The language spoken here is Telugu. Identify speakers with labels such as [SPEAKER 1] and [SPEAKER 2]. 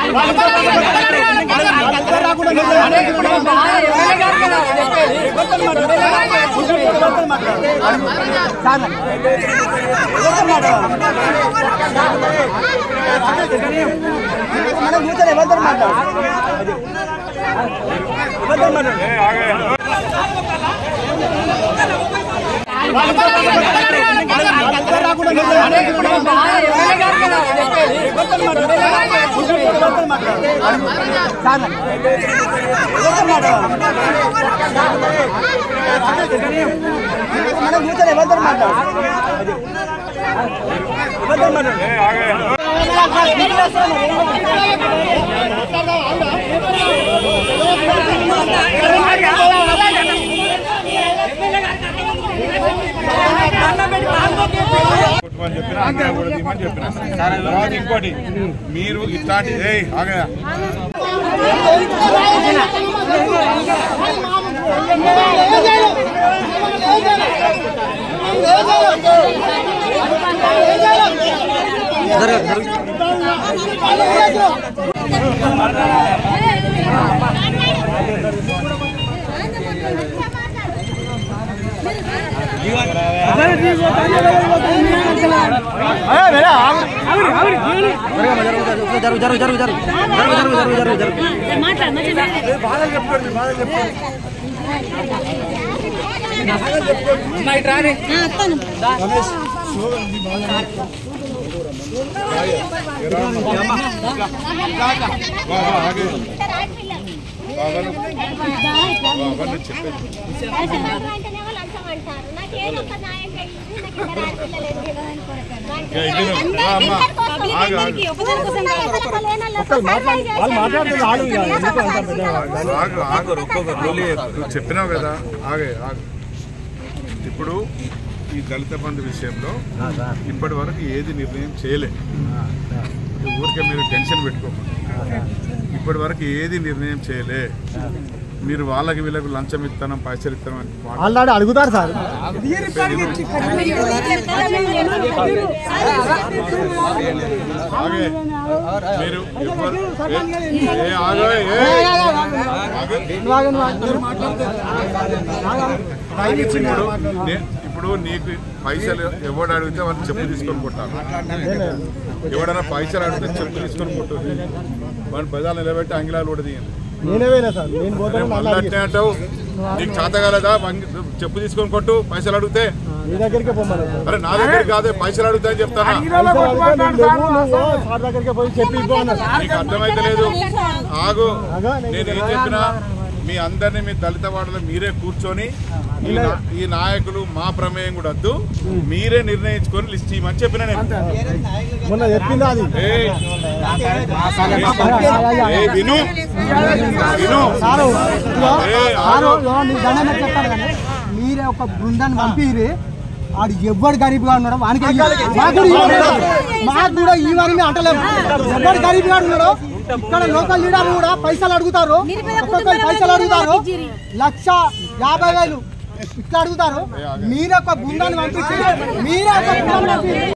[SPEAKER 1] కొట్టమని చెప్పిన అంతే కూడా తీయమని చెప్పిన తర్వాత ఇంకోటి మీరు ఇట్లాంటి ఏయ్ ఆగయా
[SPEAKER 2] జరుగు జరుగు జరుగు జరుగు జరుగు జరుగు జరుగు జరుగు జరుగు
[SPEAKER 1] ఆగే బాబాను బాబాను చెప్పేది ఆగు, ఆగు. ఆగు ఆగు నువ్వు చెప్పినావు కదా ఆగే ఆగు ఇప్పుడు ఈ దళిత బంధు విషయంలో ఇప్పటి వరకు ఏది నిర్ణయం చేయలే ఊరికే మీరు టెన్షన్ పెట్టుకోకండి ఇప్పటి వరకు ఏది నిర్ణయం చేయలే మీరు వాళ్ళకి వీళ్ళకి లంచం ఇస్తానం పైసలు ఇస్తానం అని మాట
[SPEAKER 3] ఆల్రెడీ అడుగుతారు సార్
[SPEAKER 1] ఆగే మీరు ఎవ్వరు ఏ- ఏ ఆగే ఏ ఆగే. ఇప్పుడు నే- ఇప్పుడు నీకు పైసలు ఎవడు అడిగితే వాళ్ళు చెప్పు తీసుకొని కొట్టాలి ఎవడైనా పైసలు అడిగితే చెప్పు తీసుకొని కొట్టుంది వాడిని బజార్ నిలబెట్టి అంగిలాలు కూడా తీయండి
[SPEAKER 3] నేనే పోయినా సార్ నేను
[SPEAKER 1] అరే
[SPEAKER 3] పోతాను
[SPEAKER 1] మళ్ళీ అట్నే అంటావు నీకు చేత కాలేదా వంగి- చెప్పు తీసుకొని కొట్టు పైసలు అడిగితే
[SPEAKER 3] మీ దగ్గరికి పోమని
[SPEAKER 1] అరే నా దగ్గర కాదే పైసలు అడుగుతా అని చెప్తానా
[SPEAKER 3] సార్ దగ్గరికి పోయి చెప్పి ఇవ్వు అన్నారు
[SPEAKER 1] నీకు అర్థమైతే లేదు ఆగు
[SPEAKER 3] ఆగు,
[SPEAKER 1] నేను ఏం చెప్పినా మీ అందరినీ మీ దళిత వాడలో మీరే కూర్చొని ఈ నా- ఈ నాయకులు మా ప్రమేయం కూడా వద్దు మీరే నిర్ణయించుకొని లిస్ట్ ఇవ్వమని చెప్పిన నేను
[SPEAKER 3] మొన్న చెప్పింది అది
[SPEAKER 1] ఏయ్, ఏయ్, విను విను
[SPEAKER 3] సారు ఇదిగో,
[SPEAKER 1] ఏయ్,
[SPEAKER 3] సారు
[SPEAKER 1] ఆగు.
[SPEAKER 3] ఇదిగో, నీకు దండం పెట్టి చెప్తాను కానీ మీరే ఒక బృందాన్ని పంపిరి ఆడు ఎవ్వడు గరీబ్గా ఉన్నాడో వానికి మాకు కూడా ఇవ్వమని మాకు కూడా ఇవ్వని అంటలేము ఎవడు గరీబ్గా ఉన్నాడో ఇక్కడ లోకల్ లీడర్లు కూడా పైసలు అడుగుతారు ఒక్కొక్కరు పైసలు అడుగుతారు లక్ష యాభై వేలు ఇట్లా అడుగుతారు మీరే ఒక బృందాన్ని పంపించి మీరే ఒక బృందాన్ని పంపించి